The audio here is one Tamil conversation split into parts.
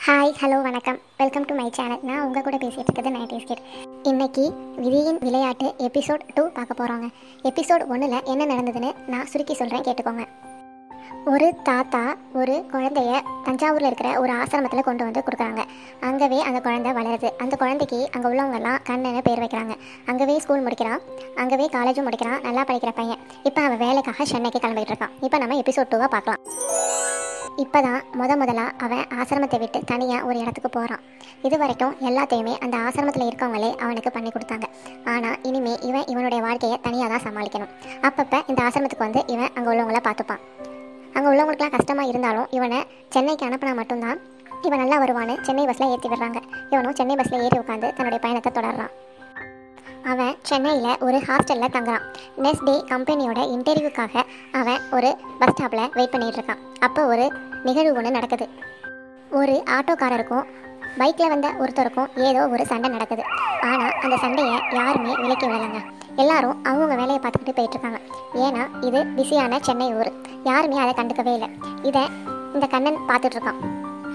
ஹாய் ஹலோ வணக்கம் வெல்கம் டு மை சேனல் நான் உங்கள் கூட பேசிகிட்டு இருக்கிறது நைட் ஸ்கேட் இன்னைக்கு விதியின் விளையாட்டு எபிசோட் டூ பார்க்க போகிறோங்க எபிசோட் ஒன்றில் என்ன நடந்ததுன்னு நான் சுருக்கி சொல்கிறேன் கேட்டுக்கோங்க ஒரு தாத்தா ஒரு குழந்தைய தஞ்சாவூரில் இருக்கிற ஒரு ஆசிரமத்தில் கொண்டு வந்து கொடுக்குறாங்க அங்கவே அந்த குழந்தை வளருது அந்த குழந்தைக்கு அங்கே உள்ளவங்கெல்லாம் கண்ணன்னு பேர் வைக்கிறாங்க அங்கவே ஸ்கூல் முடிக்கிறான் அங்கவே காலேஜும் முடிக்கிறான் நல்லா படிக்கிற பையன் இப்போ அவன் வேலைக்காக சென்னைக்கு கிளம்பிட்டு இருக்கான் இப்போ நம்ம எபிசோட் டூவை பார்க்கலாம் இப்போதான் முத முதலா அவன் ஆசிரமத்தை விட்டு தனியாக ஒரு இடத்துக்கு போகிறான் இது வரைக்கும் எல்லாத்தையுமே அந்த ஆசிரமத்தில் இருக்கவங்களே அவனுக்கு பண்ணி கொடுத்தாங்க ஆனால் இனிமே இவன் இவனுடைய வாழ்க்கையை தனியாக தான் சமாளிக்கணும் அப்பப்போ இந்த ஆசிரமத்துக்கு வந்து இவன் அங்கே உள்ளவங்கள பார்த்துப்பான் அங்கே உள்ளவங்களுக்குலாம் கஷ்டமாக இருந்தாலும் இவனை சென்னைக்கு அனுப்பினா மட்டும்தான் இவன் நல்லா வருவான்னு சென்னை பஸ்ஸில் ஏற்றி விடுறாங்க இவனும் சென்னை பஸ்ஸில் ஏறி உட்காந்து தன்னுடைய பயணத்தை தொடர்றான் அவன் சென்னையில் ஒரு ஹாஸ்டலில் தங்குறான் நெக்ஸ்ட் டே கம்பெனியோட இன்டர்வியூக்காக அவன் ஒரு பஸ் ஸ்டாப்பில் வெயிட் பண்ணிட்டு இருக்கான் அப்போ ஒரு நிகழ்வு ஒன்று நடக்குது ஒரு ஆட்டோக்காரருக்கும் பைக்கில் வந்த ஒருத்தருக்கும் ஏதோ ஒரு சண்டை நடக்குது ஆனால் அந்த சண்டையை யாருமே விலக்கி விடலைங்க எல்லாரும் அவங்கவுங்க வேலையை பார்த்துக்கிட்டு போயிட்டு இருக்காங்க ஏன்னா இது பிஸியான சென்னை ஊர் யாருமே அதை கண்டுக்கவே இல்லை இதை இந்த கண்ணன் பார்த்துட்டு இருக்கான்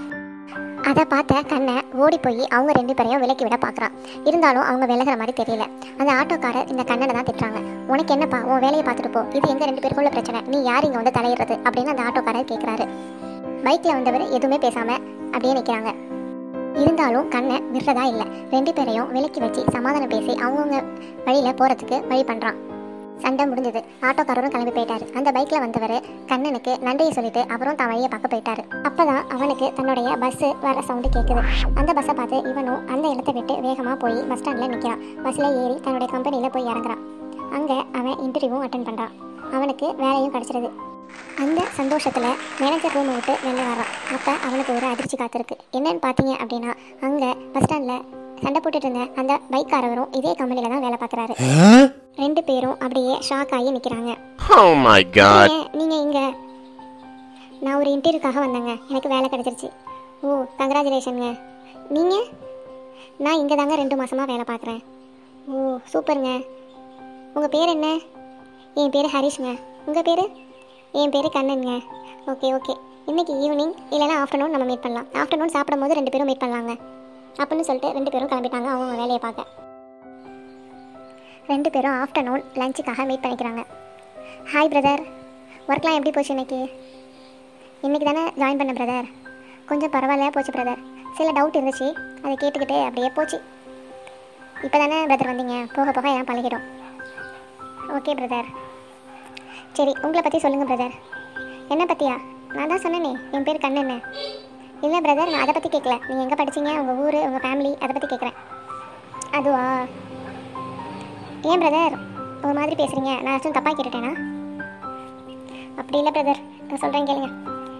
அதை பார்த்த கண்ணை ஓடி போய் அவங்க ரெண்டு பேரையும் விலக்கி விட பார்க்குறான் இருந்தாலும் அவங்க விலகிற மாதிரி தெரியல அந்த ஆட்டோக்காரர் இந்த கண்ணனை தான் திட்டுறாங்க உனக்கு என்னப்பா உன் வேலையை பார்த்துட்டு போ இது எங்கள் ரெண்டு பேருக்குள்ள பிரச்சனை நீ யார் இங்கே வந்து தலையிடுறது அப்படின்னு அந்த ஆட்டோக்காரர் கேட்குறாரு பைக்கில் வந்தவர் எதுவுமே பேசாமல் அப்படியே நிற்கிறாங்க இருந்தாலும் கண்ணை விடுறதா இல்லை ரெண்டு பேரையும் விலக்கி வச்சு சமாதானம் பேசி அவங்கவுங்க வழியில் போகிறதுக்கு வழி பண்ணுறான் சண்டை முடிஞ்சது ஆட்டோக்காரரும் கிளம்பி போயிட்டாரு அந்த பைக்ல வந்தவர் கண்ணனுக்கு நன்றியை சொல்லிட்டு அவரும் தான் வழியை பார்க்க போயிட்டாரு அப்பதான் அவனுக்கு தன்னுடைய பஸ் வர சவுண்டு கேட்குது அந்த பஸ்ஸை பார்த்து இவனும் அந்த இடத்த விட்டு வேகமா போய் பஸ் ஸ்டாண்ட்ல நிற்கிறான் பஸ்ல ஏறி தன்னுடைய கம்பெனியில போய் இறங்குறான் அங்க அவன் இன்டர்வியூவும் அட்டன் பண்றான் அவனுக்கு வேலையும் கிடைச்சிருது அந்த சந்தோஷத்துல மேனேஜர் ரூமை விட்டு வெளில வரான் அப்ப அவனுக்கு ஒரு அதிர்ச்சி காத்திருக்கு என்னன்னு பார்த்தீங்க அப்படின்னா அங்க பஸ் ஸ்டாண்ட்ல சண்டை போட்டுட்டு இருந்த அந்த பைக்காரவரும் இதே கம்பெனில தான் வேலை பார்க்குறாரு ரெண்டு பேரும் அப்படியே ஷாக் ஆகி நிற்கிறாங்க Oh my god. நீங்க நீங்க இங்க நான் ஒரு இன்டர்வியூக்காக வந்தேங்க எனக்கு வேலை கிடைச்சிருச்சு ஓ கங்க்ராச்சுலேஷனுங்க நீங்க நான் இங்கே தாங்க ரெண்டு மாசமா வேலை பார்க்குறேன் ஓ சூப்பருங்க உங்கள் பேர் என்ன என் பேர் ஹரிஷ்ங்க உங்கள் பேர் என் பேர் கண்ணனுங்க ஓகே ஓகே இன்னைக்கு ஈவினிங் இல்லைன்னா ஆஃப்டர்நூன் நம்ம மீட் பண்ணலாம் ஆஃப்டர்நூன் சாப்பிடும் போது ரெண்டு பேரும் மீட் பண்ணலாங்க அப்படின்னு சொல்லிட்டு ரெண்டு பேரும் கிளம்பிட்டாங்க அவங்க வேலையை பார்க்க ரெண்டு பேரும் ஆஃப்டர்நூன் லஞ்சுக்காக மீட் பண்ணிக்கிறாங்க ஹாய் பிரதர் ஒர்க்லாம் எப்படி போச்சு இன்னைக்கு இன்னைக்கு தானே ஜாயின் பண்ண பிரதர் கொஞ்சம் பரவாயில்ல போச்சு பிரதர் சில டவுட் இருந்துச்சு அதை கேட்டுக்கிட்டு அப்படியே போச்சு இப்போ தானே பிரதர் வந்தீங்க போக போக எல்லாம் பழகிடும் ஓகே பிரதர் சரி உங்களை பற்றி சொல்லுங்கள் பிரதர் என்ன பற்றியா நான் தான் சொன்னேனே என் பேர் கண்ணன்னு இல்லை பிரதர் நான் அதை பற்றி கேட்கல நீங்கள் எங்கே படிச்சீங்க உங்கள் ஊர் உங்கள் ஃபேமிலி அதை பற்றி கேட்குறேன் அதுவா ஏன் பிரதர் ஒரு மாதிரி பேசுகிறீங்க நான் ஏதாச்சும் தப்பாக கேட்டுட்டேனா அப்படி இல்லை பிரதர் நான் சொல்கிறேன் கேளுங்க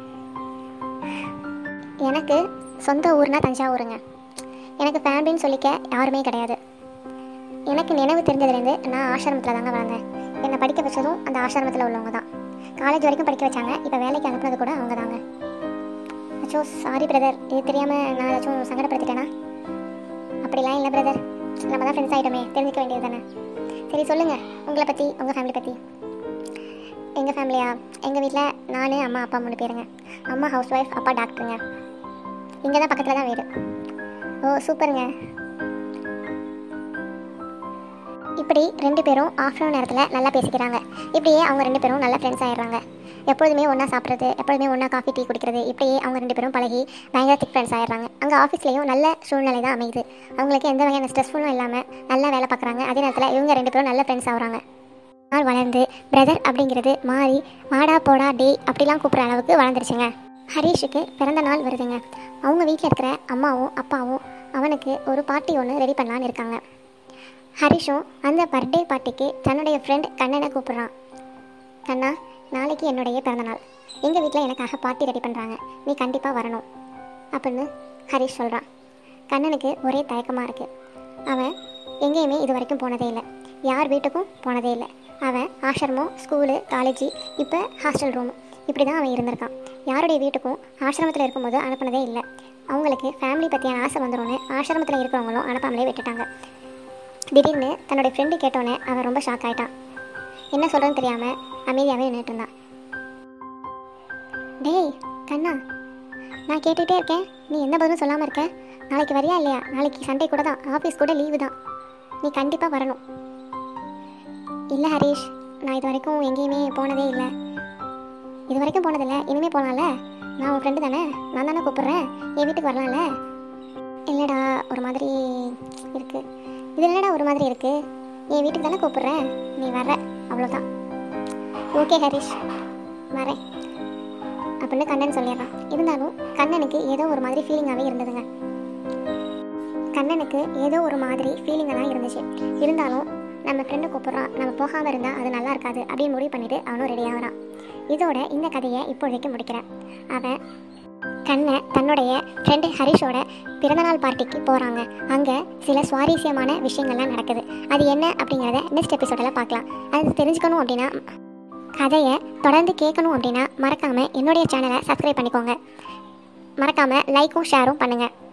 எனக்கு சொந்த ஊர்னா தஞ்சாவூருங்க எனக்கு ஃபேமிலின்னு சொல்லிக்க யாருமே கிடையாது எனக்கு நினைவு தெரிஞ்சதுலேருந்து நான் ஆசிரமத்தில் தாங்க வளர்ந்தேன் என்னை படிக்க வச்சதும் அந்த ஆசிரமத்தில் உள்ளவங்க தான் காலேஜ் வரைக்கும் படிக்க வச்சாங்க இப்போ வேலைக்கு அனுப்புனது கூட அவங்க தாங்க அச்சோ சாரி பிரதர் இது தெரியாமல் நான் ஏதாச்சும் சங்கடப்படுத்திட்டேனா அப்படிலாம் இல்லை பிரதர் நம்ம தான் ஃப்ரெண்ட்ஸ் ஆகிட்டோமே தெரிஞ்சுக்க வேண்டியது தானே சரி சொல்லுங்கள் உங்களை பற்றி உங்கள் ஃபேமிலி பற்றி எங்கள் ஃபேமிலியா எங்கள் வீட்டில் நான் அம்மா அப்பா மூணு பேருங்க அம்மா ஹவுஸ் ஒய்ஃப் அப்பா டாக்டருங்க இங்கே தான் பக்கத்தில் தான் வீடு ஓ சூப்பருங்க இப்படி ரெண்டு பேரும் ஆஃப்டர்நூன் நேரத்தில் நல்லா பேசிக்கிறாங்க இப்படியே அவங்க ரெண்டு பேரும் நல்ல ஃப்ரெண்ட்ஸ் ஆயிடுறாங்க எப்பொழுதுமே ஒன்றா சாப்பிட்றது எப்பொழுதுமே ஒன்றா காஃபி டீ குடிக்கிறது இப்படியே அவங்க ரெண்டு பேரும் பழகி பயங்கர திக் ஃப்ரெண்ட்ஸ் ஆயிடுறாங்க அங்கே ஆஃபீஸ்லேயும் நல்ல சூழ்நிலை தான் அமையுது அவங்களுக்கு எந்த வகையான ஸ்ட்ரெஸ்ஃபுல்லும் இல்லாமல் நல்லா வேலை பார்க்குறாங்க அதே நேரத்தில் இவங்க ரெண்டு பேரும் நல்ல ஃப்ரெண்ட்ஸ் ஆகுறாங்க நாள் வளர்ந்து பிரதர் அப்படிங்கிறது மாறி வாடா போடா டே அப்படிலாம் கூப்பிட்ற அளவுக்கு வளர்ந்துருச்சுங்க ஹரீஷுக்கு பிறந்த நாள் வருதுங்க அவங்க வீட்டில் இருக்கிற அம்மாவும் அப்பாவும் அவனுக்கு ஒரு பார்ட்டி ஒன்று ரெடி பண்ணலான்னு இருக்காங்க ஹரிஷும் அந்த பர்த்டே பார்ட்டிக்கு தன்னுடைய ஃப்ரெண்ட் கண்ணனை கூப்பிட்றான் கண்ணா நாளைக்கு என்னுடைய பிறந்தநாள் எங்கள் வீட்டில் எனக்காக பார்ட்டி ரெடி பண்ணுறாங்க நீ கண்டிப்பாக வரணும் அப்படின்னு ஹரிஷ் சொல்கிறான் கண்ணனுக்கு ஒரே தயக்கமாக இருக்குது அவன் எங்கேயுமே இது வரைக்கும் போனதே இல்லை யார் வீட்டுக்கும் போனதே இல்லை அவன் ஆசிரமம் ஸ்கூலு காலேஜு இப்போ ஹாஸ்டல் ரூம் இப்படி தான் அவன் இருந்திருக்கான் யாருடைய வீட்டுக்கும் ஆசிரமத்தில் இருக்கும்போது அனுப்புனதே இல்லை அவங்களுக்கு ஃபேமிலி பற்றியான ஆசை வந்துடும்னு ஆசிரமத்தில் இருக்கிறவங்களும் அனுப்பாமலே விட்டுட்டாங்க திடீர்னு தன்னோட ஃப்ரெண்டு கேட்டோன்னே அவன் ரொம்ப ஷாக் ஆயிட்டான் என்ன சொல்கிறேன்னு தெரியாமல் அமைதியாகவே நின்றுட்டு இருந்தான் டேய் கண்ணா நான் கேட்டுகிட்டே இருக்கேன் நீ எந்த பதிலும் சொல்லாமல் இருக்க நாளைக்கு வரியா இல்லையா நாளைக்கு சண்டே கூட தான் ஆஃபீஸ் கூட லீவு தான் நீ கண்டிப்பாக வரணும் இல்லை ஹரீஷ் நான் இது வரைக்கும் எங்கேயுமே போனதே இல்லை இது வரைக்கும் போனதில்லை இனிமேல் போகலாம்ல நான் உன் ஃப்ரெண்டு தானே நான் தானே கூப்பிட்றேன் என் வீட்டுக்கு வரலாம்ல இல்லைடா ஒரு மாதிரி இருக்கு இது என்னடா ஒரு மாதிரி இருக்கு என் வீட்டுக்கு தானே கூப்பிட்றேன் நீ வர்ற அவ்வளோதான் ஓகே ஹரிஷ் வரேன் அப்படின்னு கண்ணன் சொல்லிடுறான் இருந்தாலும் கண்ணனுக்கு ஏதோ ஒரு மாதிரி ஃபீலிங்காகவே இருந்ததுங்க கண்ணனுக்கு ஏதோ ஒரு மாதிரி ஃபீலிங்காக தான் இருந்துச்சு இருந்தாலும் நம்ம ஃப்ரெண்டு கூப்பிட்றான் நம்ம போகாமல் இருந்தால் அது நல்லா இருக்காது அப்படின்னு முடிவு பண்ணிட்டு அவனும் ரெடி ஆகிறான் இதோட இந்த கதையை இப்போதைக்கு முடிக்கிறேன் அவன் கண்ணை தன்னுடைய ஃப்ரெண்டு ஹரிஷோட பிறந்தநாள் பார்ட்டிக்கு போகிறாங்க அங்கே சில சுவாரஸ்யமான விஷயங்கள்லாம் நடக்குது அது என்ன அப்படிங்கிறத நெக்ஸ்ட் எபிசோடில் பார்க்கலாம் அது தெரிஞ்சுக்கணும் அப்படின்னா கதையை தொடர்ந்து கேட்கணும் அப்படின்னா மறக்காமல் என்னுடைய சேனலை சப்ஸ்கிரைப் பண்ணிக்கோங்க மறக்காமல் லைக்கும் ஷேரும் பண்ணுங்கள்